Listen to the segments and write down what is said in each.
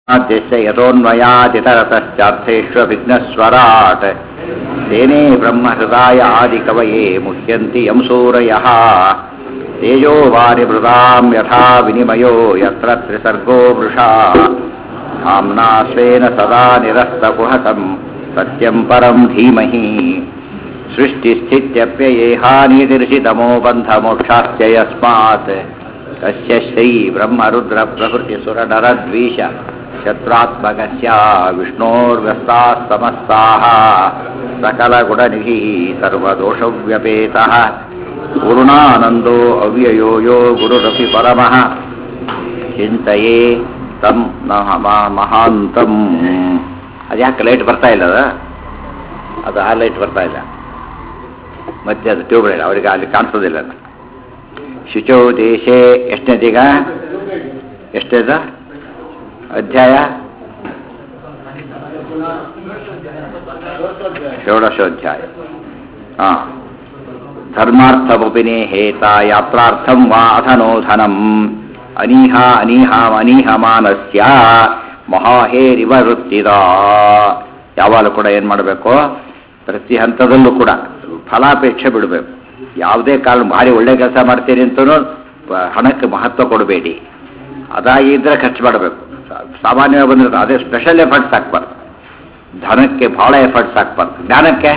आद्यस्य यतोऽन्वयादितरतश्चार्थेष्वभिघ्नस्वराट् तेने ब्रह्महृदाय आदिकवये मुह्यन्ति यं सूरयः तेजो वारिमृदां यथा विनिमयो यत्र त्रिसर्गो वृषा धाम्ना स्वेन सदा निरस्तकुहकं सत्यं परं धीमहि सृष्टिस्थित्यप्ययेहानितिर्षितमो बन्धमोक्षाश्च यस्मात् तस्य श्रीब्रह्मरुद्रप्रभृतिसुरनरद्वीष शत्रुत्मकस्य विष्णोर्व्यस्ताः समस्ताः सकलगुणनिधिः सर्वदोषव्यपेतः पूर्णानन्दो अव्ययो यो गुरुरपि परमः ಚಿಂತೆಯೇ ತಂ ಮಹಾಂತಂ ಅದು ಯಾಕೆ ಲೈಟ್ ಬರ್ತಾ ಇಲ್ಲ ಅದು ಅದು ಆ ಲೈಟ್ ಬರ್ತಾ ಇಲ್ಲ ಮತ್ತೆ ಅದು ಟ್ಯೂಬ್ ಲೈಟ್ ಅವರಿಗೆ ಅಲ್ಲಿ ಕಾಣಿಸೋದಿಲ್ಲ ಅದು ಶುಚೌ ದೇಶೇ ಎಷ್ಟನೇದೀಗ ಎಷ್ಟೇದು ಅಧ್ಯಾಯ ಷೋಡಶೋಧ್ಯಾಯ ಹಾಂ ಧರ್ಮಾರ್ಥಮುಪಿನೇ ಹೇತ ಯಾತ್ರಾರ್ಥಂ ವಾ ಅಧನೋಧನಂ ಅನೀಹ ಅನೀಹ ಅನೀಹಮಾನಸ್ಯ ಮಹಾಹೇರಿವ ವೃತ್ತಿದ ಯಾವಾಗಲೂ ಕೂಡ ಏನು ಮಾಡಬೇಕು ಪ್ರತಿ ಹಂತದಲ್ಲೂ ಕೂಡ ಫಲಾಪೇಕ್ಷೆ ಬಿಡಬೇಕು ಯಾವುದೇ ಕಾರಣ ಭಾರಿ ಒಳ್ಳೆ ಕೆಲಸ ಮಾಡ್ತೀರಿ ಅಂತಲೂ ಹಣಕ್ಕೆ ಮಹತ್ವ ಕೊಡಬೇಡಿ ಅದಾಗಿದ್ದರೆ ಖರ್ಚು ಮಾಡಬೇಕು ಸಾಮಾನ್ಯವಾಗಿ ಬಂದಿರುತ್ತೆ ಅದೇ ಸ್ಪೆಷಲ್ ಎಫರ್ಟ್ಸ್ ಹಾಕ್ಬಾರ್ದು ಧನಕ್ಕೆ ಭಾಳ ಎಫರ್ಟ್ಸ್ ಹಾಕ್ಬಾರ್ದು ಜ್ಞಾನಕ್ಕೆ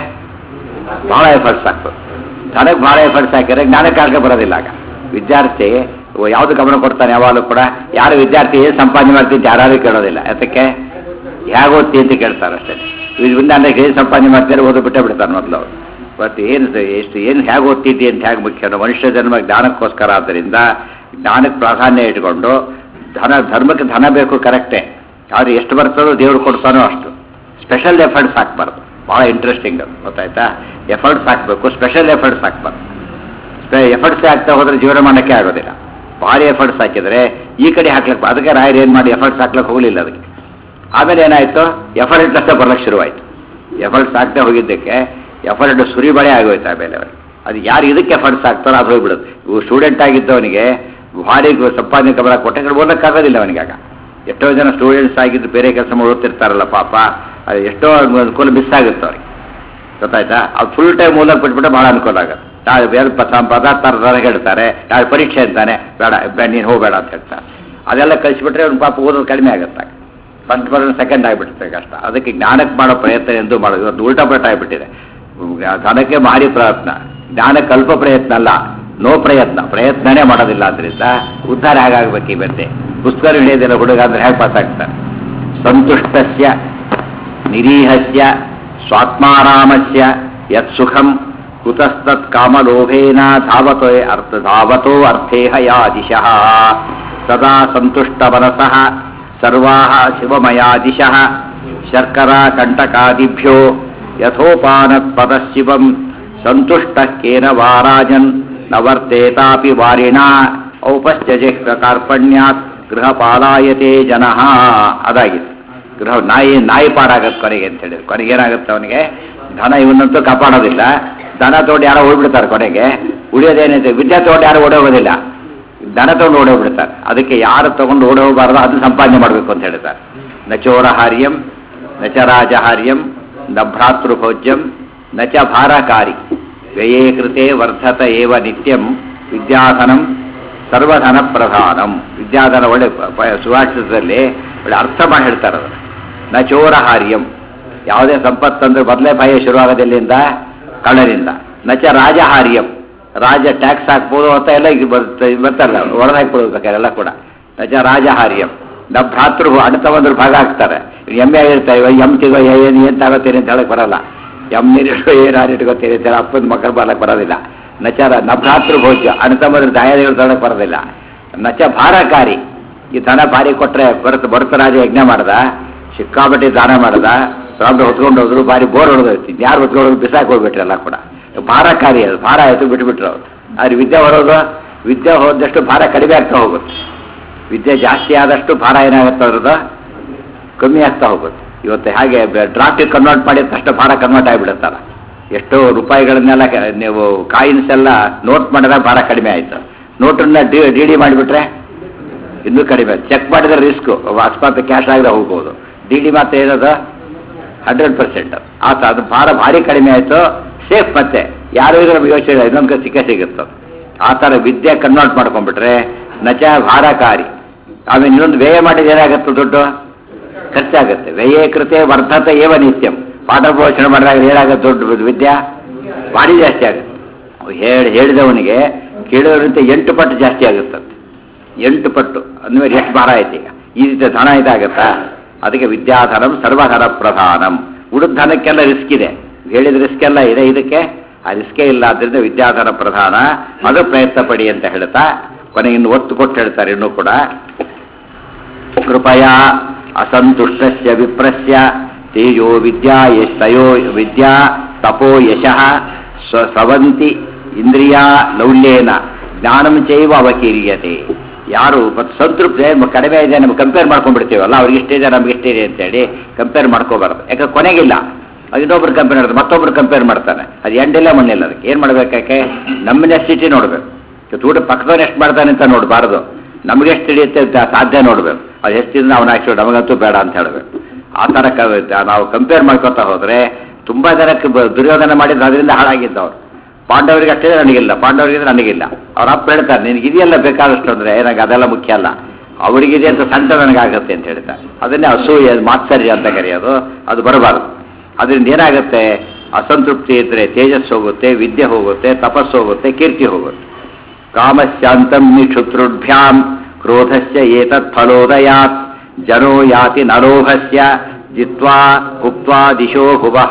ಭಾಳ ಎಫರ್ಟ್ಸ್ ಹಾಕ್ಬೇಕು ಧನಕ್ಕೆ ಭಾಳ ಎಫರ್ಟ್ಸ್ ಹಾಕಿದ್ರೆ ಜ್ಞಾನಕ್ಕೆ ಆಗ ಬರೋದಿಲ್ಲ ಆಗ ವಿದ್ಯಾರ್ಥಿ ಯಾವುದು ಗಮನ ಕೊಡ್ತಾನೆ ಯಾವಾಗಲೂ ಕೂಡ ಯಾರು ವಿದ್ಯಾರ್ಥಿ ಏನು ಸಂಪಾದನೆ ಮಾಡ್ತಿದ್ದು ಯಾರು ಕೇಳೋದಿಲ್ಲ ಯಾತಕ್ಕೆ ಹೇಗೆ ಓದ್ತಿ ಅಂತ ಕೇಳ್ತಾರೆ ಅಷ್ಟೇ ಇದರಿಂದ ಅಂದ್ರೆ ಏನು ಸಂಪಾದನೆ ಮಾಡ್ತಾರೆ ಓದು ಬಿಟ್ಟೇ ಬಿಡ್ತಾರೆ ಮೊದಲು ಅವರು ಮತ್ತು ಏನು ಎಷ್ಟು ಏನು ಹೇಗೆ ಓದ್ತಿದ್ದಿ ಅಂತ ಹೇಗೆ ಮುಖ್ಯ ಮನುಷ್ಯ ಜನ್ಮ ಜ್ಞಾನಕ್ಕೋಸ್ಕರ ಆದ್ದರಿಂದ ಜ್ಞಾನಕ್ಕೆ ಪ್ರಾಧಾನ್ಯ ಇಟ್ಕೊಂಡು ಧನ ಧರ್ಮಕ್ಕೆ ಧನ ಬೇಕು ಕರೆಕ್ಟೇ ಆದರೆ ಎಷ್ಟು ಬರ್ತದೋ ದೇವ್ರು ಕೊಡ್ತಾನೋ ಅಷ್ಟು ಸ್ಪೆಷಲ್ ಎಫರ್ಟ್ಸ್ ಹಾಕ್ಬಾರ್ದು ಭಾಳ ಇಂಟ್ರೆಸ್ಟಿಂಗ್ ಅದು ಗೊತ್ತಾಯ್ತಾ ಎಫರ್ಟ್ಸ್ ಹಾಕಬೇಕು ಸ್ಪೆಷಲ್ ಎಫರ್ಟ್ಸ್ ಹಾಕ್ಬಾರ್ದು ಎಫರ್ಟ್ಸ್ ಆಗ್ತಾ ಹೋದ್ರೆ ಜೀವನ ಮಾಡೋಕ್ಕೆ ಆಗೋದಿಲ್ಲ ಭಾರಿ ಎಫರ್ಟ್ಸ್ ಹಾಕಿದರೆ ಈ ಕಡೆ ಹಾಕ್ಲಿಕ್ಕೆ ಅದಕ್ಕೆ ರಾಯರು ಏನು ಮಾಡಿ ಎಫರ್ಟ್ಸ್ ಹಾಕ್ಲಿಕ್ಕೆ ಹೋಗಲಿಲ್ಲ ಅದಕ್ಕೆ ಆಮೇಲೆ ಏನಾಯಿತು ಎಫರ್ಟ್ ಅಷ್ಟೇ ಬರ್ಲಿಕ್ಕೆ ಶುರುವಾಯಿತು ಎಫರ್ಟ್ಸ್ ಹಾಕ್ತಾ ಹೋಗಿದ್ದಕ್ಕೆ ಎಫರ್ಟ್ ಸುರಿಬಳೆ ಆಗೋಯ್ತು ಆಮೇಲೆ ಅವರಿಗೆ ಅದು ಯಾರು ಇದಕ್ಕೆ ಎಫರ್ಟ್ಸ್ ಹಾಕ್ತಾರೋ ಅದು ಹೋಗ್ಬಿಡೋದು ಇವು ಸ್ಟೂಡೆಂಟ್ ಆಗಿದ್ದವನಿಗೆ ಭಾರಿ ಸಂಪಾದನೆ ಗಮನ ಕೊಟ್ಟೆ ಓದಕ್ಕಾಗೋದಿಲ್ಲ ಅವನಿಗಾಗ ಎಷ್ಟೋ ಜನ ಸ್ಟೂಡೆಂಟ್ಸ್ ಆಗಿದ್ದು ಬೇರೆ ಕೆಲಸ ಓದ್ತಿರ್ತಾರಲ್ಲ ಪಾಪ ಅದು ಎಷ್ಟೋ ಅನುಕೂಲ ಮಿಸ್ ಆಗುತ್ತೆ ಅವ್ರಿಗೆ ಗೊತ್ತಾಯ್ತಾ ಅದು ಫುಲ್ ಟೈಮ್ ಓದಕ್ಕೆ ಬಿಟ್ಬಿಟ್ರೆ ಭಾಳ ಅನುಕೂಲ ಆಗುತ್ತೆ ನಾಳೆ ಬೇರೆ ಪದಾರ್ಥ ಹೇಳ್ತಾರೆ ನಾಳೆ ಪರೀಕ್ಷೆ ಅಂತಾನೆ ಬೇಡ ನೀನು ಹೋಗಬೇಡ ಅಂತ ಹೇಳ್ತಾರೆ ಅದೆಲ್ಲ ಕಳಿಸ್ಬಿಟ್ರೆ ಅವ್ನ ಪಾಪ ಓದೋದು ಕಡಿಮೆ ಆಗುತ್ತೆ ಫಸ್ಟ್ ಬರೋದು ಸೆಕೆಂಡ್ ಆಗಿಬಿಡುತ್ತೆ ಕಷ್ಟ ಅದಕ್ಕೆ ಜ್ಞಾನಕ್ಕೆ ಮಾಡೋ ಪ್ರಯತ್ನ ಎಂದು ಮಾಡೋದು ಇವತ್ತು ಉಲ್ಟಾ ಪಲ್ಟ ಆಗಿಬಿಟ್ಟಿದೆ ಧನಕ್ಕೆ ಭಾರಿ ಪ್ರಯತ್ನ ಜ್ಞಾನಕ್ಕೆ ಅಲ್ಪ ಪ್ರಯತ್ನ ಅಲ್ಲ ನೋ ಪ್ರಯತ್ನ ಪ್ರಯತ್ನನೇ ಮಾಡೋದಿಲ್ಲ ಅದರಿಂದ ಉದ್ಧಾರ ಹೇಗಾಗಬೇಕು ಈ ಬಂದೆ ಪುಸ್ತಕ ಹಿಡಿಯೋದಿಲ್ಲ ಹುಡುಗ ಅಂದ್ರೆ ಹೇಗೆ ಪಾಸ್ ಆಗ್ತಾರೆ ಸಂತುಷ್ಟಸ್ಯ ನಿರೀಹಸ್ಯ ಸ್ವಾತ್ಮಾರಾಮಸ್ಯ ಯತ್ ಸುಖಂ ಕುತಸ್ತತ್ ಕಾಮಲೋಭೇನ ಧಾವತೋ ಅರ್ಥ ಧಾವತೋ ಅರ್ಥೇಹ ಯಾ ದಿಶಃ ಸದಾ ಸಂತುಷ್ಟ ಮನಸಃ ಸರ್ವಾಃ ಶಿವಮಯಾದಿಶಃ ಶರ್ಕರಾ ಕಂಟಕಾದಿಭ್ಯೋ ಯಥೋಪಾನತ್ ಪದಶಿವಂ ಸಂತುಷ್ಟ ಕೇನ ವಾರಾಜನ್ ನವರ್ತೇತಾಪಿ ವಾರಿಣ ಔಪಶ್ಚಜಿಹ್ರ ಕಾರ್ಪಣ್ಯಾತ್ ಗೃಹಪಾಲಾಯತೆ ಜನಃ ಅದಾಗಿದೆ ಗೃಹ ನಾಯಿ ನಾಯಿ ಪಾಡಾಗತ್ತೆ ಕೊನೆಗೆ ಅಂತ ಹೇಳಿದ್ರು ಕೊನೆಗೆ ಏನಾಗುತ್ತೆ ಅವನಿಗೆ ಧನ ಇವನ್ನಂತೂ ಕಾಪಾಡೋದಿಲ್ಲ ದನ ತೊಗೊಂಡು ಯಾರೋ ಹೋಗ್ಬಿಡ್ತಾರೆ ಕೊನೆಗೆ ಉಳಿಯೋದೇನಿದೆ ವಿದ್ಯೆ ತೊಗೊಂಡು ಯಾರು ಓಡೋಗೋದಿಲ್ಲ ದನ ತೊಗೊಂಡು ಓಡೋಗ್ಬಿಡ್ತಾರೆ ಅದಕ್ಕೆ ಯಾರು ತಗೊಂಡು ಓಡೋಗಬಾರ್ದು ಅದು ಸಂಪಾದನೆ ಮಾಡಬೇಕು ಅಂತ ಹೇಳ್ತಾರೆ ನ ಚೋರಹಾರ್ಯಂ ನ ಚ ರಾಜಹಾರ್ಯಂ ನ ಭ್ರಾತೃಭೋಜ್ಯಂ ನ ಚ ಭಾರಕಾರಿ ವ್ಯಯೇ ಕೃತೆ ವರ್ಧತ ಏವ ನಿತ್ಯಂ ವಿದ್ಯಾಧನಂ ಸರ್ವಧನ ಪ್ರಧಾನಂ ವಿದ್ಯಾಧನ ಒಳ್ಳೆ ಸುಭಾಷಿತದಲ್ಲಿ ಒಳ್ಳೆ ಅರ್ಥ ಮಾಡಿ ಹೇಳ್ತಾರೆ ಅದನ್ನು ನ ಚೋರಹಾರ್ಯಂ ಯಾವುದೇ ಸಂಪತ್ತಂದ್ರೆ ಮೊದಲೇ ಭಯ ಶುರುವಾಗೋದಿಲ್ಲಿಂದ ಕಳ್ಳರಿಂದ ನಚ ರಾಜಹಾರ್ಯಂ ರಾಜ ಟ್ಯಾಕ್ಸ್ ಹಾಕ್ಬೋದು ಅಂತ ಎಲ್ಲ ಈಗ ಬರ್ತಾರಲ್ಲ ಹೊಡೆದು ಹಾಕ್ಬಿಡ್ಬೇಕು ಎಲ್ಲ ಕೂಡ ನಚ ರಾಜಹಾರ್ಯಂ ನಮ್ಮ ಭ್ರಾತೃ ಅಣ್ಣ ಬಂದ್ರು ಭಾಗ ಹಾಕ್ತಾರೆ ಎಮ್ಮೆ ಆಗಿರ್ತಾರೆ ಎಮ್ ತಿಗೋ ಏನು ಏನು ತಗೋತೀರಿ ಅಂತ ಹೇಳಕ್ ಬರಲ್ಲ ಎಮ್ ನೀರಿಟ್ಟು ಏನು ಹಾರು ಇಟ್ಕೋತೀರಿ ಅಂತ ಅಪ್ಪನ ಮಕ್ಕಳು ಬರ್ಲಕ್ಕೆ ಬರೋದಿಲ್ಲ ನಚರ ನ ಭ್ರಾತೃ ಭೋಜ್ಯ ಅಣ್ಣ ತಮ್ಮದ್ರ ದಾಯದೇವರು ತೊಳಕ್ ಬರೋದಿಲ್ಲ ನಚ ಭಾರಕಾರಿ ಈ ಧನ ಭಾರಿ ಕೊಟ್ಟರೆ ಭರತ ಭರತರಾಜ ಯಜ್ಞ ಮಾಡ್ದ ಸಿಕ್ಕಾಪಟ್ಟೆ ದಾನ ಮಾಡ್ದ ಸ್ವಾಮಿ ಹೊತ್ಕೊಂಡು ಹೋದ್ರು ಭಾರಿ ಬೋರ್ ಹೊಡೆದೈತಿ ಯಾರು ಹೊತ್ಕೊಂಡು ಬಿಸಾಕ್ ಹೋಗ್ಬಿಟ್ರಲ್ಲ ಕೂಡ ಭಾರಕಾರಿ ಅದು ಭಾರ ಆಯಿತು ಬಿಟ್ಬಿಟ್ರು ಅವ್ರು ಆದ್ರೆ ವಿದ್ಯೆ ಹೊರೋದು ವಿದ್ಯೆ ಹೋದಷ್ಟು ಭಾರ ಕಡಿಮೆ ಆಗ್ತಾ ಹೋಗುತ್ತೆ ವಿದ್ಯೆ ಜಾಸ್ತಿ ಆದಷ್ಟು ಭಾರ ಏನಾಗುತ್ತೆ ಅದ್ರದ್ದು ಕಮ್ಮಿ ಆಗ್ತಾ ಹೋಗುತ್ತೆ ಇವತ್ತು ಹಾಗೆ ಡ್ರಾಫ್ಟಿಗೆ ಕನ್ವರ್ಟ್ ಮಾಡಿದ ತಕ್ಷಣ ಭಾರ ಕನ್ವರ್ಟ್ ಆಗಿಬಿಡುತ್ತಲ್ಲ ಎಷ್ಟೋ ರೂಪಾಯಿಗಳನ್ನೆಲ್ಲ ನೀವು ಕಾಯಿನ್ಸ್ ಎಲ್ಲ ನೋಟ್ ಮಾಡಿದಾಗ ಭಾರ ಕಡಿಮೆ ಆಯಿತು ನೋಟನ್ನ ಡಿ ಡಿ ಡಿ ಮಾಡಿಬಿಟ್ರೆ ಇನ್ನೂ ಕಡಿಮೆ ಚೆಕ್ ಮಾಡಿದ್ರೆ ರಿಸ್ಕ್ ಅಕಸ್ಮಾತ್ ಕ್ಯಾಶ್ ಆಗದೆ ಹೋಗ್ಬೋದು ಡಿ ಡಿ ಮಾತ್ರ ಏನದು ಹಂಡ್ರೆಡ್ ಪರ್ಸೆಂಟ್ ಆತ ಅದು ಭಾರ ಭಾರಿ ಕಡಿಮೆ ಆಯಿತು ಸೇಫ್ ಮತ್ತೆ ಯಾರು ಇದ್ರೆ ನಮ್ಗೆ ಯೋಚನೆ ಇಲ್ಲ ಇನ್ನೊಂದು ಸಿಕ್ಕೇ ಸಿಗುತ್ತೆ ಆ ಥರ ವಿದ್ಯೆ ಕನ್ವರ್ಟ್ ಮಾಡ್ಕೊಂಡ್ಬಿಟ್ರೆ ನಚ ಭಾರಕಾರಿ ಆಮೇಲೆ ಇನ್ನೊಂದು ವ್ಯಯ ಮಾಡಿದ್ರೆ ಏನಾಗುತ್ತೆ ದುಡ್ಡು ಖರ್ಚಾಗುತ್ತೆ ವ್ಯಯೇ ಕೃತೆ ವರ್ಧತೆ ಏವ ನಿತ್ಯಂ ಪಾಠ ಪ್ರವಚನ ಮಾಡಿದಾಗ ಏನಾಗುತ್ತೆ ದುಡ್ಡು ವಿದ್ಯಾ ಭಾರಿ ಜಾಸ್ತಿ ಆಗುತ್ತೆ ಹೇಳಿ ಹೇಳಿದವನಿಗೆ ಕೇಳಿದವರಂತೆ ಎಂಟು ಪಟ್ಟು ಜಾಸ್ತಿ ಆಗುತ್ತಂತೆ ಎಂಟು ಪಟ್ಟು ಅಂದಮೇಲೆ ಎಷ್ಟು ಭಾರ ಆಯ್ತು ಈಗ ಈ ರೀತಿ ಧನ ಇದಾಗತ್ತಾ ಅದಕ್ಕೆ ವಿದ್ಯಾಧನಂ ಸರ್ವಧನ ಪ್ರಧಾನಂ ಉಳಿದ ಧನಕ್ಕೆಲ್ಲ ರಿಸ್ಕ್ ಇದೆ ಹೇಳಿದ ರಿಸ್ಕ್ ಎಲ್ಲ ಇದೆ ಇದಕ್ಕೆ ಆ ರಿಸ್ಕೇ ಇಲ್ಲ ಆದ್ದರಿಂದ ವಿದ್ಯಾಧನ ಪ್ರಧಾನ ಅದು ಪ್ರಯತ್ನ ಪಡಿ ಅಂತ ಹೇಳ್ತಾ ಕೊನೆಗೆ ಇನ್ನು ಒತ್ತು ಕೊಟ್ಟು ಹೇಳ್ತಾರೆ ಇನ್ನೂ ಕೂಡ ಕೃಪಯ ಅಸಂತುಷ್ಟಸ್ಯ ವಿಪ್ರಸ್ಯ ತೇಜೋ ವಿದ್ಯಾ ಯಶೋ ವಿದ್ಯಾ ತಪೋ ಯಶಃ ಸ್ವ ಸ್ರವಂತಿ ಇಂದ್ರಿಯಾ ಲೌಲ್ಯೇನ ಜ್ಞಾನಂ ಚೈವ ಅವಕೀರ್ಯತೆ ಯಾರು ಮತ್ತು ಸಂತೃಪ್ತಿ ಮ- ಕಡಿಮೆ ಇದೆ ನಮ್ಗೆ ಕಂಪೇರ್ ಮಾಡ್ಕೊಂಡ್ಬಿಡ್ತೀವಲ್ಲ ಅವ್ರಿಗೆ ಇಷ್ಟಿದೆ ನಮ್ಗೆ ಇಷ್ಟಿದೆ ಅಂತೇಳಿ ಕಂಪೇರ್ ಮಾಡ್ಕೋಬಾರ್ದು ಯಾಕೆ ಕೊನೆಗಿಲ್ಲ ಅದು ಇನ್ನೊಬ್ರು ಕಂಪೇರ್ ಮಾಡ್ತಾರೆ ಮತ್ತೊಬ್ರು ಕಂಪೇರ್ ಮಾಡ್ತಾನೆ ಅದು ಎಂಡಿಲ್ಲ ಮಣ್ಣಿಲ್ಲ ಅದಕ್ಕೆ ಏನು ಮಾಡ್ಬೇಕಾಕೆ ನಮ್ಮ ನೆಸಿಟಿ ನೋಡ್ಬೇಕು ಇವತ್ತು ಊಟ ಪಕ್ಕದವ್ನು ಎಷ್ಟು ಮಾಡ್ತಾನೆ ಅಂತ ನೋಡಬಾರ್ದು ನಮಗೆ ಎಷ್ಟು ಹಿಡಿಯುತ್ತೆ ಅಂತ ಸಾಧ್ಯ ನೋಡ್ಬೇಕು ಅದು ಎಷ್ಟಿಂದ ಅವನ ಆಕ್ಚುಲಿ ನಮಗಂತೂ ಬೇಡ ಅಂತ ಹೇಳಬೇಕು ಆ ಥರ ಕ- ನಾವು ಕಂಪೇರ್ ಮಾಡ್ಕೊತಾ ಹೋದ್ರೆ ತುಂಬಾ ಜನಕ್ಕೆ ಬ- ದುರ್ಯೋಧನ ಮಾಡಿದ್ದು ಅದರಿಂದ ಹಾಳಾಗಿದ್ದವ್ರು ಪಾಂಡವರಿಗೆ ಅಷ್ಟೇ ನನಗಿಲ್ಲ ಪಾಂಡವರಿಗೆ ನನಗಿಲ್ಲ ಅವ್ರ ಅಪ್ಪ ಹೇಳ್ತಾರೆ ನಿನಗೆ ಇದೆಯಲ್ಲ ಬೇಕಾದಷ್ಟು ಅಂದ್ರೆ ನನಗೆ ಅದೆಲ್ಲ ಮುಖ್ಯ ಅಲ್ಲ ಅವರಿಗಿದೆ ಅಂತ ಸಂತ ನನಗಾಗತ್ತೆ ಅಂತ ಹೇಳ್ತಾರೆ ಅದನ್ನೇ ಅಸೂಯೆ ಮಾತ್ಸರ್ಯ ಅಂತ ಕರೆಯೋದು ಅದು ಬರಬಾರದು ಅದರಿಂದ ಏನಾಗುತ್ತೆ ಅಸಂತೃಪ್ತಿ ಇದ್ರೆ ತೇಜಸ್ ಹೋಗುತ್ತೆ ವಿದ್ಯೆ ಹೋಗುತ್ತೆ ತಪಸ್ಸು ಹೋಗುತ್ತೆ ಕೀರ್ತಿ ಹೋಗುತ್ತೆ ಕಾಮಸ್ಯಾಂತಂ ನಿಕ್ಷುತೃಭ್ಯಾಂ ಕ್ರೋಧಸ್ಯ ಏತತ್ ಫಲೋದಯಾತ್ ಜನೋ ಯಾತಿ ನರೋಹಸ್ಯ ಜಿತ್ವಾ ಹುಕ್ತ್ವಾ ದಿಶೋ ಹುವಃ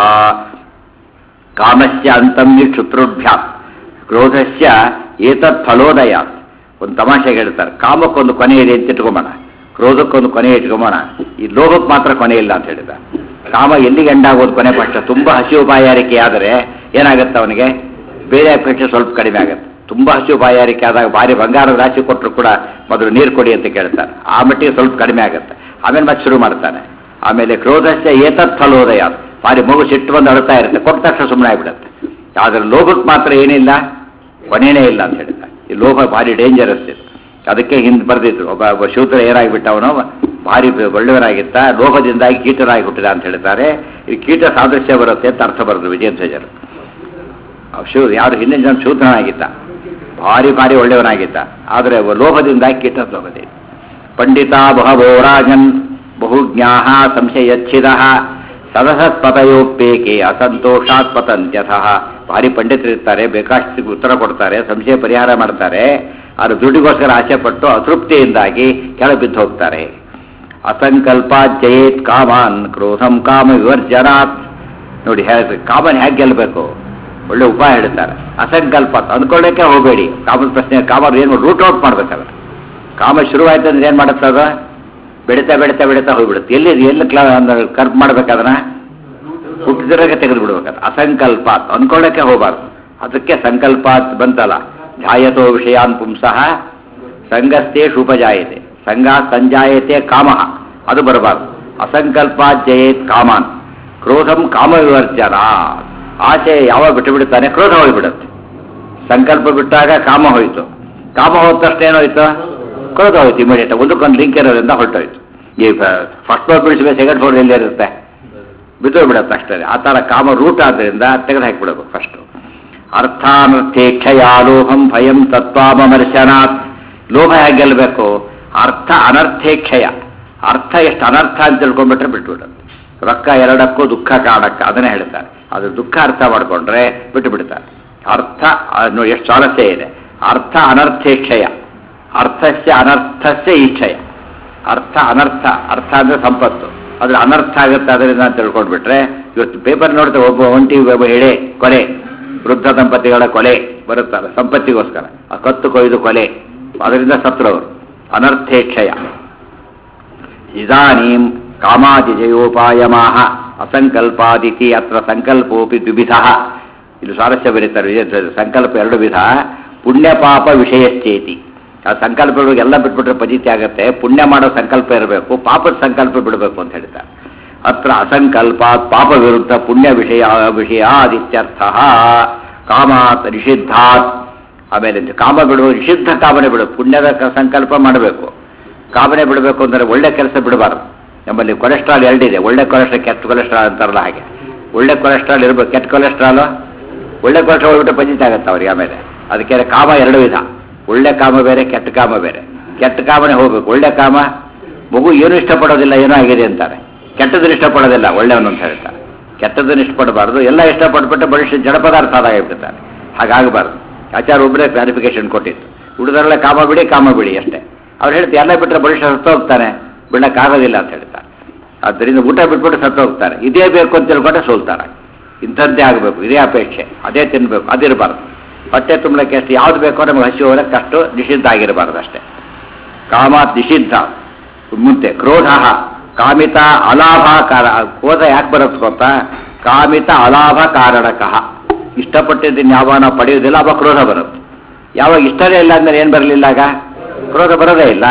ಕಾಮಸ್ಯ ಅಂತಂ ನಿಕ್ಷುತೃಭ್ಯಾಂ ಕ್ರೋಧಸ್ಯ ಏತತ್ ಫಲೋದಯಾತ್ ಒಂದು ತಮಾಷೆ ಹೇಳ್ತಾರೆ ಕಾಮಕ್ಕೊಂದು ಕೊನೆ ಇದೆ ಅಂತ ಇಟ್ಕೊಂಬೋಣ ಕ್ರೋಧಕ್ಕೊಂದು ಕೊನೆ ಇಟ್ಕೊಂಬೋಣ ಈ ಲೋಭಕ್ಕೆ ಮಾತ್ರ ಕೊನೆ ಇಲ್ಲ ಅಂತ ಹೇಳಿದ ಕಾಮ ಎಲ್ಲಿಗೆ ಎಂಡಾಗೋದು ಕೊನೆ ಪಕ್ಷ ತುಂಬಾ ಹಸಿವು ಬಾಯಾರಿಕೆ ಆದರೆ ಏನಾಗುತ್ತೆ ಅವನಿಗೆ ಬೇರೆ ಅಪೇಕ್ಷೆ ಸ್ವಲ್ಪ ಕಡಿಮೆ ಆಗುತ್ತೆ ತುಂಬಾ ಹಸಿವು ಬಾಯಾರಿಕೆ ಆದಾಗ ಭಾರಿ ಬಂಗಾರದ ರಾಶಿ ಕೊಟ್ಟರು ಕೂಡ ಮೊದಲು ನೀರು ಕೊಡಿ ಅಂತ ಕೇಳ್ತಾರೆ ಆ ಮಟ್ಟಿಗೆ ಸ್ವಲ್ಪ ಕಡಿಮೆ ಆಗುತ್ತೆ ಆಮೇಲೆ ಮತ್ತೆ ಶುರು ಮಾಡ್ತಾನೆ ಆಮೇಲೆ ಕ್ರೋಧಸ್ಯ ಏತತ್ ಫಲೋದಯ ಭಾರಿ ಮಗು ಸಿಟ್ಟು ಬಂದು ಅಳ್ತಾ ಇರುತ್ತೆ ಕೊಟ್ಟ ತಕ್ಷಣ ಸುಮ್ಮನೆ ಆಗ್ಬಿಡುತ್ತೆ ಆದ್ರೆ ಲೋಭಕ್ಕೆ ಮಾತ್ರ ಏನಿಲ್ಲ ಕೊನೆಯೇ ಇಲ್ಲ ಅಂತ ಹೇಳ್ತಾರೆ ಈ ಲೋಭ ಭಾರಿ ಡೇಂಜರಸ್ ಇದು ಅದಕ್ಕೆ ಹಿಂದೆ ಬರೆದಿದ್ರು ಒಬ್ಬ ಒಬ್ಬ ಶೂದ್ರ ಏನಾಗ್ಬಿಟ್ಟ ಅವನು ಭಾರಿ ಒಳ್ಳೆಯವರಾಗಿತ್ತ ಲೋಭದಿಂದಾಗಿ ಕೀಟರಾಗಿ ಹುಟ್ಟಿದ ಅಂತ ಹೇಳ್ತಾರೆ ಈ ಕೀಟ ಸಾದೃಶ್ಯ ಬರುತ್ತೆ ಅಂತ ಅರ್ಥ ಬರೆದ್ರು ವಿಜಯಧ್ವಜರು ಆ ಶೂ ಯಾರು ಹಿಂದಿನ ಜನ ಶೂದ್ರನಾಗಿದ್ದ ಭಾರಿ ಭಾರಿ ಒಳ್ಳೆಯವನಾಗಿದ್ದ ಆದರೆ ಲೋಭದಿಂದಾಗಿ ಕೀಟ ಲೋಭದೆ ಪಂಡಿತ ಬಹವೋ ರಾಜನ್ ಬಹುಜ್ಞಾ ಸಂಶಯಚ್ಛಿದ ಸದಸತ್ಪತಯೋಪೇಕೆ ಅಸಂತೋಷಾತ್ ಪತಂತ್ಯಥಃ ಭಾರಿ ಪಂಡಿತರಿರ್ತಾರೆ ಬೇಕಾಷ್ಟು ಉತ್ತರ ಕೊಡ್ತಾರೆ ಸಂಶಯ ಪರಿಹಾರ ಮಾಡ್ತಾರೆ ಆದ್ರೆ ದುಡ್ಡಿಗೋಸ್ಕರ ಆಸೆ ಪಟ್ಟು ಅತೃಪ್ತಿಯಿಂದಾಗಿ ಕೆಳಗೆ ಬಿದ್ದು ಹೋಗ್ತಾರೆ ಅಸಂಕಲ್ಪ ಜಯೇತ್ ಕಾಮಾನ್ ಕ್ರೋಧಂ ಕಾಮ ವಿವರ್ಜನಾತ್ ನೋಡಿ ಹೇಳಿ ಕಾಮನ್ ಹೇಗೆ ಗೆಲ್ಲಬೇಕು ಒಳ್ಳೆ ಉಪಾಯ ಹೇಳ್ತಾರೆ ಅಸಂಕಲ್ಪ ಅಂದ್ಕೊಳ್ಳೋಕೆ ಹೋಗಬೇಡಿ ಕಾಮದ ಪ್ರಶ್ನೆ ಕಾಮ ಏನು ರೂಟ್ ಔಟ್ ಮಾಡ್ಬೇಕಾದ್ರೆ ಕಾಮ ಶುರುವಾಯ್ತು ಅಂದ್ರೆ ಏನು ಮಾಡುತ್ತೆ ಅದು ಬೆಳೀತಾ ಬೆಳೀತಾ ಬೆಳೀತಾ ಹೋಗ್ಬಿಡುತ್ತೆ ಎಲ್ಲಿ ಎಲ್ಲಿ ಕ್ಲಾ ಕರ್ಪ್ ಮಾಡ್ಬೇಕಾದ್ರೆ ಹುಟ್ಟಿದ್ರಾಗೆ ತೆಗೆದು ಬಿಡ್ಬೇಕಾದ್ರೆ ಅಸಂಕಲ್ಪ ಅಂದ್ಕೊಳ್ಳೋಕೆ ಹೋಗಬಾರ್ದು ಅದಕ್ಕೆ ಸಂಕಲ್ಪ ಅಂತ ಬಂತಲ್ಲ ಧ್ಯಾಯತೋ ವಿಷಯಾನ್ ಪುಂಸಃ ಸಂಗಸ್ತೇಷು ಉಪಜಾಯತೆ ಸಂಗ ಸಂಜಾಯತೆ ಕಾಮ ಅದು ಬರಬಾರ್ದು ಅಸಂಕಲ್ಪ ಜಯೇತ್ ಕಾಮಾನ್ ಕ್ರೋಧಂ ಕಾಮ ವಿವರ್ಜನ ಆಸೆ ಯಾವಾಗ ಬಿಟ್ಟು ಬಿಡುತ್ತಾನೆ ಕ್ರೋಧ ಹೋಗಿಬಿಡುತ್ತೆ ಸಂಕಲ್ಪ ಬಿಟ್ಟಾಗ ಕಾಮ ಹೋಯಿತು ಕಾಮ ಹೋದ ತಕ್ಷಣ ಏನಾಯ್ತು ಕ್ರೋಧ ಹೋಯ್ತು ಇಮಿಡಿಯೇಟ್ ಒಂದಕ್ಕೊಂದು ಲಿಂಕ್ ಇರೋದ್ರಿಂದ ಹೊರಟೋಯ್ತು ಈ ಫಸ್ಟ್ ಫ್ಲೋರ್ ಬಿಡಿಸ್ಬೇಕು ಸೆಕೆಂಡ್ ಫ್ಲೋರ್ ಎಲ್ಲಿ ಇರುತ್ತೆ ಬಿದ್ದು ಬಿಡುತ್ತೆ ಅಷ್ಟೇ ಆ ಥರ ಕಾಮ ರೂಟ್ ಆದ್ದರಿಂದ ತೆಗೆದು ಹಾಕಿಬಿಡಬೇಕು ಫಸ್ಟು ಅರ್ಥಾನರ್ಥೇಕ್ಷಯ ಲೋಭಂ ಭಯಂ ತತ್ವಾಮರ್ಶನಾತ್ ಲೋಭ ಹೇಗೆ ಗೆಲ್ಲಬೇಕು ಅರ್ಥ ಅನರ್ಥೇಕ್ಷಯ ಅರ್ಥ ಎಷ್ಟು ಅನರ್ಥ ಅಂತ ತಿಳ್ಕೊಂಡ್ಬಿಟ್ರೆ ಬಿಟ್ಬಿಡುತ್ತೆ ರೊಕ್ಕ ಎರಡಕ್ಕೂ ದುಃಖ ಕಾರಣಕ್ಕ ಅದನ್ನೇ ಹೇಳ್ತಾರೆ ಅದು ದುಃಖ ಅರ್ಥ ಮಾಡ್ಕೊಂಡ್ರೆ ಬಿಟ್ಟು ಬಿಡ್ತಾರೆ ಅರ್ಥ ಅನ್ನು ಎಷ್ಟು ಸ್ವಾರಸ್ಯ ಇದೆ ಅರ್ಥ ಅನರ್ಥೇಕ್ಷಯ ಅರ್ಥಸ್ಯ ಅನರ್ಥಸ್ಯ ಈಕ್ಷಯ ಅರ್ಥ ಅನರ್ಥ ಅರ್ಥ ಅಂದ್ರೆ ಸಂಪತ್ತು ಅದ್ರ ಅನರ್ಥ ಆಗುತ್ತೆ ಅದರಿಂದ ಅಂತ ತಿಳ್ಕೊಂಡ್ಬಿಟ್ರೆ ಇವತ್ತು ಪೇಪರ್ ನೋಡ್ತೇವೆ ಒಬ್ಬ ಒಂಟಿ ಒಬ್ಬ ಎಳೆ ಕೊಲೆ ವೃದ್ಧ ದಂಪತಿಗಳ ಕೊಲೆ ಬರುತ್ತಲ್ಲ ಸಂಪತ್ತಿಗೋಸ್ಕರ ಆ ಕತ್ತು ಕೊಯ್ದು ಕೊಲೆ ಅದರಿಂದ ಸತ್ರವರು ಅನರ್ಥೇಕ್ಷಯ ಇದಾನೀಂ ಕಾಮಾದಿಜಯೋಪಾಯಮಾಹ ಅಸಂಕಲ್ಪಾದಿತಿ ಅತ್ರ ಸಂಕಲ್ಪೋಪಿ ದ್ವಿವಿಧ ಇಲ್ಲಿ ಸ್ವಾರಸ್ಯ ಬರೀತಾರೆ ವಿಜಯ ಸಂಕಲ್ಪ ಎರಡು ವಿಧ ಪುಣ್ಯ ಪಾಪ ವಿಷಯಶ್ಚೇತಿ ಆ ಸಂಕಲ್ಪಗಳಿಗೆ ಎಲ್ಲ ಬಿಟ್ಬಿಟ್ರೆ ಪಜಿತಿ ಆಗುತ್ತೆ ಪುಣ್ಯ ಮಾಡೋ ಸಂಕಲ್ಪ ಇರಬೇಕು ಪಾಪದ ಸಂಕಲ್ಪ ಬಿಡಬೇಕು ಅಂತ ಹೇಳ್ತಾರೆ ಅತ್ರ ಅಸಂಕಲ್ಪಾತ್ ಪಾಪ ವಿರುದ್ಧ ಪುಣ್ಯ ವಿಷಯ ವಿಷಯಾದಿತ್ಯರ್ಥ ಕಾಮಾತ್ ನಿಷಿದ್ಧಾತ್ ಆಮೇಲೆ ಕಾಮ ಬಿಡುವ ನಿಷಿದ್ಧ ಕಾಮನೆ ಬಿಡು ಪುಣ್ಯದ ಕ- ಸಂಕಲ್ಪ ಮಾಡಬೇಕು ಕಾಮನೆ ಬಿಡಬೇಕು ಅಂದರೆ ಒಳ್ಳೆ ಕೆಲಸ ಬಿಡಬಾರ್ದು ನಮ್ಮಲ್ಲಿ ಕೊಲೆಸ್ಟ್ರಾಲ್ ಎರಡಿದೆ ಒಳ್ಳೆ ಕೊಲೆಸ್ಟ್ರಾಲ್ ಕೆಟ್ಟ ಕೊಲೆಸ್ಟ್ರಾಲ್ ಅಂತಾರಲ್ಲ ಹಾಗೆ ಒಳ್ಳೆ ಕೊಲೆಸ್ಟ್ರಾಲ್ ಇರ್ಬೇಕು ಕೆಟ್ಟ ಕೊಲೆಸ್ಟ್ರಾಲು ಒಳ್ಳೆ ಕೊಲೆಸ್ಟ್ರಾಲ್ ಹೋಗ್ಬಿಟ್ಟು ಪಂಜಿತ ಆಗುತ್ತೆ ಅವ್ರಿಗೆ ಆಮೇಲೆ ಅದಕ್ಕೆ ಕಾಮ ಎರಡು ವಿಧ ಒಳ್ಳೆ ಕಾಮ ಬೇರೆ ಕೆಟ್ಟ ಕಾಮ ಬೇರೆ ಕೆಟ್ಟ ಕಾಮನೆ ಹೋಗ್ಬೇಕು ಒಳ್ಳೆ ಕಾಮ ಮಗು ಏನು ಇಷ್ಟಪಡೋದಿಲ್ಲ ಏನೋ ಆಗಿದೆ ಅಂತಾರೆ ಕೆಟ್ಟದನ್ನು ಇಷ್ಟಪಡೋದಿಲ್ಲ ಒಳ್ಳೆಯವನು ಅಂತ ಹೇಳ್ತಾರೆ ಕೆಟ್ಟದನ್ನು ಇಷ್ಟಪಡಬಾರ್ದು ಎಲ್ಲ ಇಷ್ಟಪಟ್ಬಿಟ್ಟು ಮನುಷ್ಯ ಜಡ ಪದಾರ್ಥ ಆದಾಗಿಬಿಡ್ತಾರೆ ಹಾಗಾಗಬಾರ್ದು ಆಚಾರ ಒಬ್ಬರೇ ಕ್ಲಾರಿಫಿಕೇಶನ್ ಕೊಟ್ಟಿತ್ತು ಹುಡುಗರೆಲ್ಲ ಕಾಮ ಬಿಡಿ ಕಾಮ ಬಿಡಿ ಅಷ್ಟೇ ಅವ್ರು ಹೇಳ್ತಾರೆ ಎಲ್ಲ ಬಿಟ್ಟರೆ ಮನುಷ್ಯ ಸತ್ತು ಹೋಗ್ತಾನೆ ಬಿಡಕ್ಕಾಗೋದಿಲ್ಲ ಅಂತ ಹೇಳ್ತಾರೆ ಆದ್ದರಿಂದ ಊಟ ಬಿಟ್ಬಿಟ್ಟು ಸತ್ತು ಹೋಗ್ತಾರೆ ಇದೇ ಬೇಕು ಅಂತ ತಿಳ್ಕೊಂಡ್ರೆ ಸೋಲ್ತಾರೆ ಇಂಥದ್ದೇ ಆಗಬೇಕು ಇದೇ ಅಪೇಕ್ಷೆ ಅದೇ ತಿನ್ಬೇಕು ಅದಿರಬಾರ್ದು ಹೊಟ್ಟೆ ತುಂಬಲಿಕ್ಕೆ ಅಷ್ಟು ಯಾವ್ದು ಬೇಕೋ ನಮಗೆ ಹಸಿ ಹೋಗಕ್ಕೆ ಅಷ್ಟು ನಿಷಿದ್ಧ ಆಗಿರಬಾರ್ದು ಅಷ್ಟೇ ಕಾಮ ನಿಷಿದ್ಧ ಮುಂದೆ ಕ್ರೋಧ ಕಾಮಿತ ಅಲಾಭ ಕಾರ ಕ್ರೋಧ ಯಾಕೆ ಬರುತ್ತೆ ಗೊತ್ತಾ ಕಾಮಿತ ಅಲಾಭ ಕಾರಣಕಃ ಇಷ್ಟಪಟ್ಟಿದ್ದನ್ನು ಯಾವಾಗ ಪಡೆಯೋದಿಲ್ಲ ಅವಾಗ ಕ್ರೋಧ ಬರುತ್ತೆ ಯಾವಾಗ ಇಷ್ಟನೇ ಇಲ್ಲ ಅಂದ್ರೆ ಏನು ಬರಲಿಲ್ಲ ಆಗ ಕ್ರೋಧ ಬರೋದೇ ಇಲ್ಲ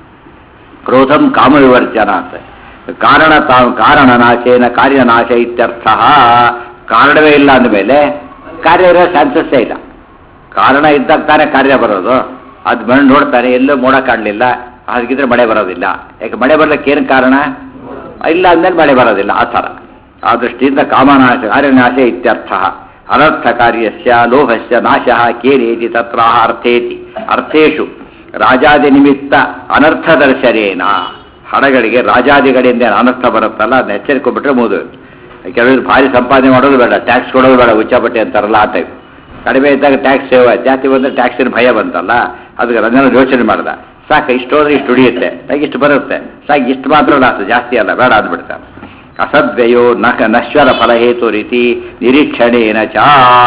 ಕ್ರೋಧಂ ಕಾಮವಿವರ್ಜನ ಅಂತ ಕಾರಣ ತಾ ಕಾರಣ ನಾಶೇನ ಕಾರ್ಯನಾಶ ಇತ್ಯರ್ಥ ಕಾರಣವೇ ಇಲ್ಲ ಅಂದಮೇಲೆ ಕಾರ್ಯ ಇರೋ ಚಾನ್ಸಸ್ಸೇ ಇಲ್ಲ ಕಾರಣ ಇದ್ದಾಗ ತಾನೇ ಕಾರ್ಯ ಬರೋದು ಅದು ಮಣ್ಣು ನೋಡ್ತಾನೆ ಎಲ್ಲೂ ಮೋಡ ಕಾಣಲಿಲ್ಲ ಹಾಗಿದ್ರೆ ಮಳೆ ಬರೋದಿಲ್ಲ ಯಾಕೆ ಮಳೆ ಬರ್ಲಿಕ್ಕೆ ಏನು ಕಾರಣ ಇಲ್ಲ ಅಂದಮೇಲೆ ಮಳೆ ಬರೋದಿಲ್ಲ ಆ ಥರ ಆ ದೃಷ್ಟಿಯಿಂದ ಕಾಮನಾಶ ಕಾರ್ಯನಾಶ ಇತ್ಯರ್ಥ ಅನರ್ಥ ಕಾರ್ಯಸ್ಯ ಲೋಹಸ್ಯ ನಾಶ ಕೇನೇತಿ ತತ್ರ ಅರ್ಥೇತಿ ಅರ್ಥೇಶು ರಾಜಾದಿ ನಿಮಿತ್ತ ಅನರ್ಥ ದರ್ಶನೇನ ಹಣಗಳಿಗೆ ರಾಜಾದಿಗಳಿಂದ ಏನು ಅನರ್ಥ ಬರುತ್ತಲ್ಲ ಅದನ್ನ ಎಚ್ಚರಿಕೊಂಡ್ಬಿಟ್ರೆ ಮುಗಿದು ಕೆಲವರು ಭಾರಿ ಸಂಪಾದನೆ ಮಾಡೋದು ಬೇಡ ಟ್ಯಾಕ್ಸ್ ಕೊಡೋದು ಬೇಡ ಉಚ್ಚಾಪಟ್ಟಿ ಅಂತಾರಲ್ಲ ಆ ಟೈಪ್ ಕಡಿಮೆ ಇದ್ದಾಗ ಟ್ಯಾಕ್ಸ್ ಸೇವ್ ಆಯ್ತು ಜಾಸ್ತಿ ಬಂದರೆ ಟ್ಯಾಕ್ಸಿನ ಭಯ ಬಂತಲ್ಲ ಅದಕ್ಕೆ ರಂಜನ ಯೋಚನೆ ಮಾಡ್ದ ಸಾಕು ಇಷ್ಟು ಹೋದ್ರೆ ಇಷ್ಟು ಉಳಿಯುತ್ತೆ ಸಾಕು ಇಷ್ಟು ಬರುತ್ತೆ ಸಾಕು ಇಷ್ಟು ಮಾತ್ರ ಲಾಸ್ ಜಾಸ್ತಿ ಅಲ್ಲ ಬೇಡ ಅಂದ್ಬಿಡ್ತಾನೆ ಅಸದ್ವ್ಯಯೋ ನಖ ನಶ್ವರ ಫಲಹೇತು ರೀತಿ ನಿರೀಕ್ಷಣೇನ ಚ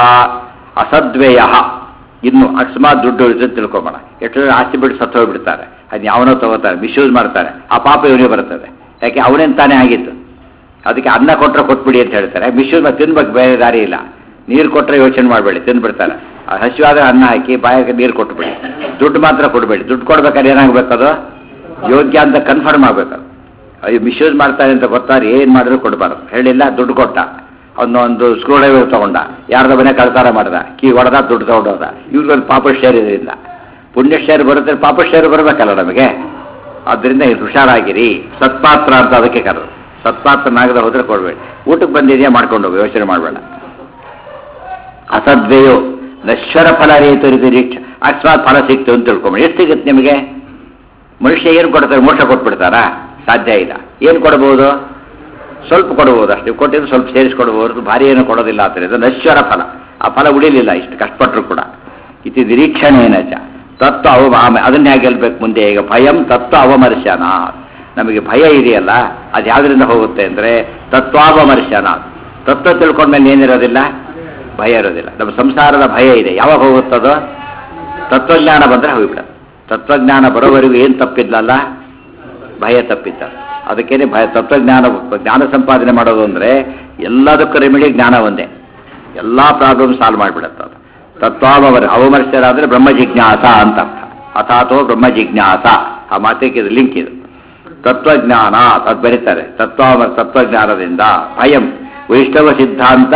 ಅಸದ್ವ್ಯಯ ಇನ್ನು ಅಕಸ್ಮಾತ್ ದುಡ್ಡು ಉಳಿದ್ರೆ ತಿಳ್ಕೊಬೇಡ ಎಷ್ಟು ಜನ ಆಸ್ತಿ ಬಿಟ್ಟು ಸತ್ತು ಹೋಗ್ಬಿಡ್ತಾರೆ ಅದನ್ನ ಯಾವನೋ ತಗೋತಾರೆ ಮಿಸ್ಯೂಸ್ ಮಾಡ್ತಾರೆ ಆ ಪಾಪ ಇವನಿಗೆ ಬರ್ತದೆ ಯಾಕೆ ಅವನೇನು ತಾನೇ ಆಗಿತ್ತು ಅದಕ್ಕೆ ಅನ್ನ ಕೊಟ್ಟರೆ ಕೊಟ್ಬಿಡಿ ಅಂತ ಹೇಳ್ತಾರೆ ಮಿಸ್ಯೂಸ್ ಮಾಡಿ ತಿನ್ಬೇಕು ಬೇರೆ ದಾರಿ ಇಲ್ಲ ನೀರು ಕೊಟ್ಟರೆ ಯೋಚನೆ ಮಾಡಬೇಡಿ ತಿಂದ್ಬಿಡ್ತಾರೆ ಆ ಹಸಿವಾದ್ರೆ ಅನ್ನ ಹಾಕಿ ಬಾಯಾಗ ನೀರು ಕೊಟ್ಬಿಡಿ ದುಡ್ಡು ಮಾತ್ರ ಕೊಡಬೇಡಿ ದುಡ್ಡು ಕೊಡ್ಬೇಕಾದ್ರೆ ಏನಾಗಬೇಕದು ಯೋಗ್ಯ ಅಂತ ಕನ್ಫರ್ಮ್ ಆಗಬೇಕು ಅಯ್ಯೋ ಮಿಸ್ಯೂಸ್ ಮಾಡ್ತಾರೆ ಅಂತ ಗೊತ್ತಾರೆ ಏನು ಮಾಡಿದ್ರು ಕೊಡಬಾರ್ದು ಹೇಳಿಲ್ಲ ದುಡ್ಡು ಕೊಟ್ಟ ಅವನು ಒಂದು ಸ್ಕ್ರೂ ಡ್ರೈವರ್ ತಗೊಂಡ ಯಾರ್ದ ಮನೆ ಕಳ್ತಾರ ಮಾಡ್ದ ಕೀ ಹೊಡೆದ ದುಡ್ಡು ತಗೊಂಡೋದ ಇವ್ರಿಗೊಂದು ಪಾಪ ಶೇರ್ ಇದರಿಂದ ಪುಣ್ಯ ಶೇರ್ ಬರುತ್ತೆ ಪಾಪ ಶೇರ್ ಬರಬೇಕಲ್ಲ ನಮಗೆ ಆದ್ದರಿಂದ ಇದು ಹುಷಾರಾಗಿರಿ ಸತ್ಪಾತ್ರ ಅಂತ ಅದಕ್ಕೆ ಕರೆದು ಸತ್ಪಾತ್ರನಾಗದ ಹೋದ್ರೆ ಕೊಡಬೇಡಿ ಊಟಕ್ಕೆ ಬಂದಿದೆಯಾ ಮಾಡ್ಕೊಂಡು ಹೋಗಿ ಯೋಚನೆ ಮಾಡಬೇಡ ಅಸದ್ವೇಯೋ ನಶ್ವರ ಫಲ ರೀತಿ ನಿರೀಕ್ಷ ಅಕಸ್ಮಾತ್ ಫಲ ಸಿಕ್ತು ಅಂತ ತಿಳ್ಕೊಂಬೇಡಿ ಎಷ್ಟು ಸಿಗುತ್ತೆ ನಿಮಗೆ ಮನುಷ್ಯ ಏನು ಕೊಡ್ತಾರೆ ಮೋಕ್ಷ ಕೊಟ್ಬಿಡ್ತಾರಾ ಸಾಧ್ಯ ಇಲ್ಲ ಏನು ಕೊಡ್ಬೋದು ಸ್ವಲ್ಪ ಕೊಡ್ಬೋದು ಅಷ್ಟು ಕೊಟ್ಟಿದ್ದು ಸ್ವಲ್ಪ ಸೇರಿಸ್ಕೊಡ್ಬೋದು ಭಾರಿ ಏನು ಕೊಡೋದಿಲ್ಲ ಆ ಥರ ನಶ್ವರ ಫಲ ಆ ಫಲ ಉಳಿಲಿಲ್ಲ ಇಷ್ಟು ಕಷ್ಟಪಟ್ಟರು ಕೂಡ ಇತಿ ನಿರೀಕ್ಷಣೇನ ಚ ತತ್ವ ಅವ ಆಮೆ ಅದನ್ನ ಹೇಗೆ ಗೆಲ್ಬೇಕು ಮುಂದೆ ಈಗ ಭಯಂ ತತ್ವ ಅವಮರ್ಶನ ನಮಗೆ ಭಯ ಇದೆಯಲ್ಲ ಅದು ಯಾವುದರಿಂದ ಹೋಗುತ್ತೆ ಅಂದರೆ ತತ್ವಾವಮರ್ಶನ ತತ್ವ ತಿಳ್ಕೊಂಡ್ಮೇಲೆ ಏನಿರೋದಿಲ್ಲ ಭಯ ಇರೋದಿಲ್ಲ ನಮ್ಮ ಸಂಸಾರದ ಭಯ ಇದೆ ಯಾವಾಗ ಹೋಗುತ್ತದೋ ತತ್ವಜ್ಞಾನ ಬಂದರೆ ಹೋಗ್ಬಿಡೋದು ತತ್ವಜ್ಞಾನ ಬರೋವರೆಗೂ ಏನು ತಪ್ಪಿದ್ಲಲ್ಲ ಭಯ ತಪ್ಪಿದ್ದ ಅದಕ್ಕೇನೆ ಭಯ ತತ್ವಜ್ಞಾನ ಜ್ಞಾನ ಸಂಪಾದನೆ ಮಾಡೋದು ಅಂದರೆ ಎಲ್ಲದಕ್ಕೂ ರೆಮಿಡಿ ಜ್ಞಾನ ಒಂದೇ ಎಲ್ಲ ಪ್ರಾಬ್ಲಮ್ ಸಾಲ್ವ್ ಮಾಡಿಬಿಡುತ್ತೆ ಅದು ತತ್ವಾವಮರ ಅವಮರ್ಶರಾದರೆ ಬ್ರಹ್ಮ ಜಿಜ್ಞಾಸ ಅಂತ ಅರ್ಥ ಅಥಾತೋ ಬ್ರಹ್ಮ ಜಿಜ್ಞಾಸ ಆ ಮಾತಿಗೆ ಇದು ಲಿಂಕ್ ಇದು ತತ್ವಜ್ಞಾನ ಅದು ಬರೀತಾರೆ ತತ್ವಾಮ ತತ್ವಜ್ಞಾನದಿಂದ ಭಯಂ ವೈಷ್ಣವ ಸಿದ್ಧಾಂತ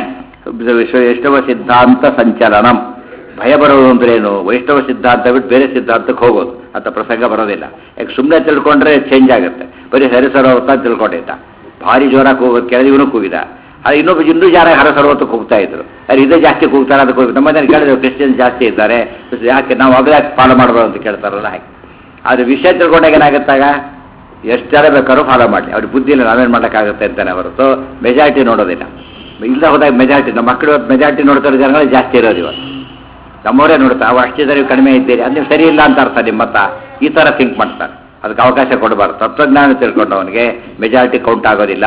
ವೈಷ್ಣವ ಸಿದ್ಧಾಂತ ಸಂಚಲನಂ ಭಯ ಬರೋದು ಅಂದ್ರೆ ಏನು ವೈಷ್ಣವ ಸಿದ್ಧಾಂತ ಬಿಟ್ಟು ಬೇರೆ ಸಿದ್ಧಾಂತಕ್ಕೆ ಹೋಗೋದು ಅಂತ ಪ್ರಸಂಗ ಬರೋದಿಲ್ಲ ಯಾಕೆ ಸುಮ್ಮನೆ ತಿಳ್ಕೊಂಡ್ರೆ ಚೇಂಜ್ ಆಗುತ್ತೆ ಬರೀ ಹರಿಸರೋತ ತಿಳ್ಕೊಂಡಿದ್ದ ಭಾರಿ ಜೋರಾಗಿ ಕೂಗೋದು ಕೆಳಗೆ ಇವನು ಕೂಗಿದ ಅದು ಇನ್ನೊಬ್ಬ ಇನ್ನೂ ಜಾರ ಹರಸರೋತಕ್ಕೆ ಹೋಗ್ತಾ ಇದ್ರು ಅದು ಇದೇ ಜಾಸ್ತಿ ಕೂಗ್ತಾರೆ ಅದಕ್ಕೆ ಹೋಗಿ ನಮ್ಮ ಕೇಳಿದ್ರು ಕ್ರಿಶ್ಚಿಯನ್ ಜಾಸ್ತಿ ಇದ್ದಾರೆ ಯಾಕೆ ನಾವು ಅದೇ ಯಾಕೆ ಫಾಲೋ ಮಾಡ್ಬೋದು ಅಂತ ಕೇಳ್ತಾರಲ್ಲ ಹಾಗೆ ಆದರೆ ವಿಷಯ ತಿಳ್ಕೊಂಡಾಗ ಏನಾಗುತ್ತಾಗ ಎಷ್ಟು ಜನ ಬೇಕಾದ್ರೂ ಫಾಲೋ ಮಾಡಲಿ ಅವ್ರಿಗೆ ಬುದ್ಧಿ ಇಲ್ಲ ನಾವೇನು ಮಾಡೋಕ್ಕಾಗುತ್ತೆ ಅಂತಾನೆ ಹೊರತು ಮೆಜಾರಿಟಿ ನೋಡೋದಿಲ್ಲ ಇಲ್ಲ ಹೋದಾಗ ಮೆಜಾರಿಟಿ ನಮ್ಮ ಮಕ್ಕಳು ಮೆಜಾರಿಟಿ ನೋಡ್ತಾರೆ ಜನಗಳು ಜಾಸ್ತಿ ಇರೋದು ಇವತ್ತು ನಮ್ಮವರೇ ನೋಡ್ತಾರೆ ಅವು ಅಷ್ಟೇ ಜನ ಕಡಿಮೆ ಇದ್ದೀರಿ ಅದು ನೀವು ಸರಿ ಇಲ್ಲ ಅಂತ ಅರ್ಥ ನಿಮ್ಮತ್ತ ಈ ಥರ ಥಿಂಕ್ ಮಾಡ್ತಾರೆ ಅದಕ್ಕೆ ಅವಕಾಶ ಕೊಡಬಾರ್ದು ತತ್ವಜ್ಞಾನ ತಿಳ್ಕೊಂಡವನಿಗೆ ಮೆಜಾರಿಟಿ ಕೌಂಟ್ ಆಗೋದಿಲ್ಲ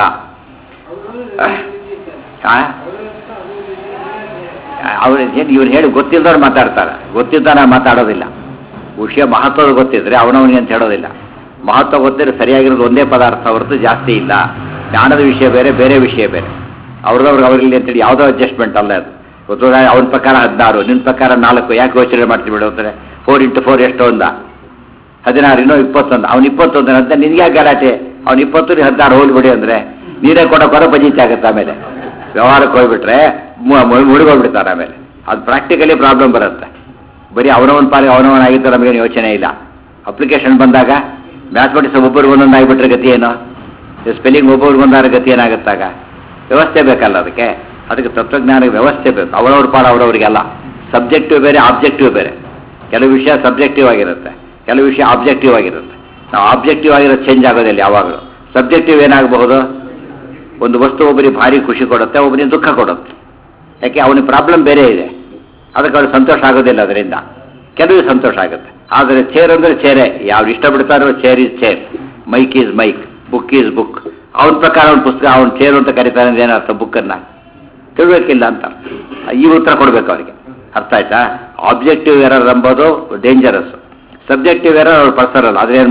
ಅವ್ರು ಏನು ಇವ್ರು ಹೇಳಿ ಗೊತ್ತಿಲ್ಲದವ್ರು ಮಾತಾಡ್ತಾರೆ ಗೊತ್ತಿದ್ದಾನ ಮಾತಾಡೋದಿಲ್ಲ ವಿಷಯ ಮಹತ್ವದ ಗೊತ್ತಿದ್ರೆ ಅವನವನಿಗೆ ಅಂತ ಹೇಳೋದಿಲ್ಲ ಮಹತ್ವ ಗೊತ್ತಿದ್ರೆ ಸರಿಯಾಗಿರೋದು ಒಂದೇ ಪದಾರ್ಥ ಹೊರತು ಜಾಸ್ತಿ ಇಲ್ಲ ಜ್ಞಾನದ ವಿಷಯ ಬೇರೆ ಬೇರೆ ವಿಷಯ ಬೇರೆ ಅವ್ರದವ್ರಿಗೆ ಅವ್ರಿಗೆ ಅಂತೇಳಿ ಯಾವುದೋ ಅಡ್ಜಸ್ಟ್ಮೆಂಟ್ ಅಲ್ಲ ಅದು ಗೊತ್ತಾಗ ಅವನ ಪ್ರಕಾರ ಹದಿನಾರು ನಿನ್ನ ಪ್ರಕಾರ ನಾಲ್ಕು ಯಾಕೆ ಯೋಚನೆ ಮಾಡ್ತೀವಿ ಬಿಡೋತಾರೆ ಫೋರ್ ಇಂಟು ಫೋರ್ ಎಷ್ಟು ಒಂದ ಹದಿನಾರು ಇನ್ನೂ ಇಪ್ಪತ್ತೊಂದು ಅವ್ನು ಇಪ್ಪತ್ತೊಂದು ಅಂತ ನಿನ್ಗೆ ಯಾಕೆ ಗಲಾಟೆ ಅವ್ನು ಇಪ್ಪತ್ತು ನೀನು ಹದಿನಾರು ಹೋಗ್ಬಿಡಿ ಅಂದರೆ ನೀರೇ ಕೊಡೋ ಕೊರೋ ಪಂಚಾಯಿತಿ ಆಗುತ್ತೆ ಆಮೇಲೆ ವ್ಯವಹಾರಕ್ಕೆ ಹೋಗ್ಬಿಟ್ರೆ ಮುಳುಗೋಗ್ಬಿಡ್ತಾರೆ ಆಮೇಲೆ ಅದು ಪ್ರಾಕ್ಟಿಕಲಿ ಪ್ರಾಬ್ಲಮ್ ಬರುತ್ತೆ ಬರೀ ಅವನವನ ಪಾಲಿಗೆ ಅವನವನಾಗಿದ್ದರೆ ನಮಗೇನು ಯೋಚನೆ ಇಲ್ಲ ಅಪ್ಲಿಕೇಶನ್ ಬಂದಾಗ ಮ್ಯಾಥಮೆಟಿಕ್ಸ್ ಒಬ್ಬರಿಗೆ ಒಂದೊಂದು ಆಗಿಬಿಟ್ರೆ ಗತಿ ಏನು ಸ್ಪೆಲ್ಲಿಂಗ್ ಒಬ್ಬೊಬ್ರಿಗೆ ಒಂದಾರ ಗತಿ ಏನಾಗುತ್ತಾಗ ವ್ಯವಸ್ಥೆ ಬೇಕಲ್ಲ ಅದಕ್ಕೆ ಅದಕ್ಕೆ ತತ್ವಜ್ಞಾನಕ್ಕೆ ವ್ಯವಸ್ಥೆ ಬೇಕು ಅವರವ್ರ ಪಾಡ ಅವರವರಿಗೆಲ್ಲ ಸಬ್ಜೆಕ್ಟಿವ್ ಬೇರೆ ಆಬ್ಜೆಕ್ಟಿವ್ ಬೇರೆ ಕೆಲವು ವಿಷಯ ಸಬ್ಜೆಕ್ಟಿವ್ ಆಗಿರುತ್ತೆ ಕೆಲವು ವಿಷಯ ಆಬ್ಜೆಕ್ಟಿವ್ ಆಗಿರುತ್ತೆ ನಾವು ಆಬ್ಜೆಕ್ಟಿವ್ ಆಗಿರೋದು ಚೇಂಜ್ ಆಗೋದಿಲ್ಲ ಯಾವಾಗಲೂ ಸಬ್ಜೆಕ್ಟಿವ್ ಏನಾಗಬಹುದು ಒಂದು ವಸ್ತು ಒಬ್ಬರಿಗೆ ಭಾರಿ ಖುಷಿ ಕೊಡುತ್ತೆ ಒಬ್ಬರಿಗೆ ದುಃಖ ಕೊಡುತ್ತೆ ಯಾಕೆ ಅವನಿಗೆ ಪ್ರಾಬ್ಲಮ್ ಬೇರೆ ಇದೆ ಅದಕ್ಕೆ ಅವ್ರಿಗೆ ಸಂತೋಷ ಆಗೋದಿಲ್ಲ ಅದರಿಂದ ಕೆಲವಿಗೆ ಸಂತೋಷ ಆಗುತ್ತೆ ಆದರೆ ಚೇರ್ ಅಂದರೆ ಚೇರೇ ಯಾವ್ದು ಇಷ್ಟಪಡ್ತಾರೋ chair is chair mike is mike book is book ಅವನ ಪ್ರಕಾರ ಅವನ ಪುಸ್ತಕ ಅವನ ಚೇರು ಅಂತ ಕರೀತಾನೆ ಅಂದ್ರೆ ಏನರ್ಥ ಬುಕ್ಕನ್ನು ತಿಳ್ಬೇಕಿಲ್ಲ ಅಂತ ಈ ಉತ್ತರ ಕೊಡಬೇಕು ಅವರಿಗೆ ಅರ್ಥ ಆಯ್ತಾ ಆಬ್ಜೆಕ್ಟಿವ್ ಎರರ್ ಎಂಬುದು ಡೇಂಜರಸ್ ಸಬ್ಜೆಕ್ಟಿವ್ ಎರರ್ ಅವ್ರು ಪರ್ಸನಲ್ ಅದೇನು